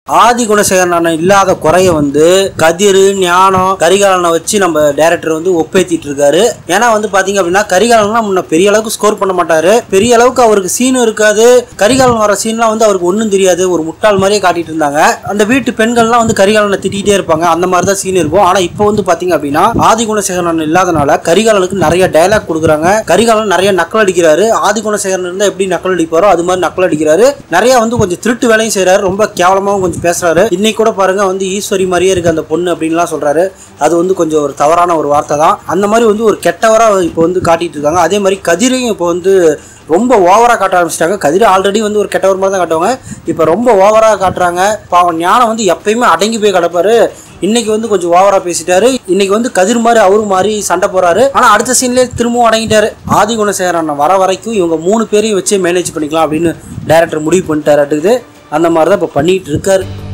ஆதி குணசேகரன் அண்ணன் இல்லாத குறைய வந்து கதிர் ஞானம் கரிகாலனை வச்சு நம்ம டைரக்டர் வந்து ஒப்பேத்திட்டு இருக்காரு ஏன்னா வந்து பாத்தீங்க அப்படின்னா கரிகாலன்லாம் முன்ன பெரிய அளவுக்கு ஸ்கோர் பண்ண மாட்டாரு பெரிய அளவுக்கு அவருக்கு சீனும் இருக்காது கரிகாலன் வர சீன்லாம் வந்து அவருக்கு ஒன்றும் தெரியாது ஒரு முட்டாள் மாதிரியே காட்டிட்டு இருந்தாங்க அந்த வீட்டு பெண்கள்லாம் வந்து கரிகாலனை திட்டிகிட்டே இருப்பாங்க அந்த மாதிரி தான் சீன் இருக்கும் ஆனா இப்போ வந்து பாத்தீங்க அப்படின்னா ஆதி குணசேகரன் அண்ணன் இல்லாதனால கரிகாலனுக்கு நிறைய டயலாக் கொடுக்குறாங்க கரிகாலன் நிறைய நக்கல் அடிக்கிறாரு ஆதி குணசேகரன் இருந்தா எப்படி நக்கல் அடிப்பாரோ அது மாதிரி நக்கல் அடிக்கிறாரு நிறைய வந்து கொஞ்சம் திருட்டு வேலையும் செய்றாரு ரொம்ப கேவலமாவும் கொஞ்சம் பேசுறாரு இன்னைக்கு கூட பாருங்க வந்து ஈஸ்வரி மாதிரியே இருக்கு அந்த பொண்ணு அப்படின்லாம் சொல்றாரு அது வந்து கொஞ்சம் ஒரு தவறான ஒரு வார்த்தை தான் அந்த மாதிரி வந்து ஒரு கெட்டவரா இப்போ வந்து காட்டிட்டு இருக்காங்க அதே மாதிரி கதிரையும் இப்போ வந்து ரொம்ப ஓவரா காட்ட ஆரம்பிச்சிட்டாங்க கதிரை ஆல்ரெடி வந்து ஒரு கெட்டவர் மாதிரி தான் காட்டுவாங்க இப்போ ரொம்ப ஓவரா காட்டுறாங்க பாவம் ஞானம் வந்து எப்பயுமே அடங்கி போய் கிடப்பாரு இன்னைக்கு வந்து கொஞ்சம் ஓவரா பேசிட்டாரு இன்னைக்கு வந்து கதிர் மாதிரி அவரு மாதிரி சண்டை போறாரு ஆனா அடுத்த சீன்லயே திரும்பவும் அடங்கிட்டாரு ஆதி குணசேகரன் அண்ணன் வர வரைக்கும் இவங்க மூணு பேரையும் வச்சே மேனேஜ் பண்ணிக்கலாம் அப்படின்னு டைரக்டர் முடிவு பண்ணிட்டாரு அடுக்குது அந்த மாதிரி தான் இப்போ பண்ணிட்டு இருக்காரு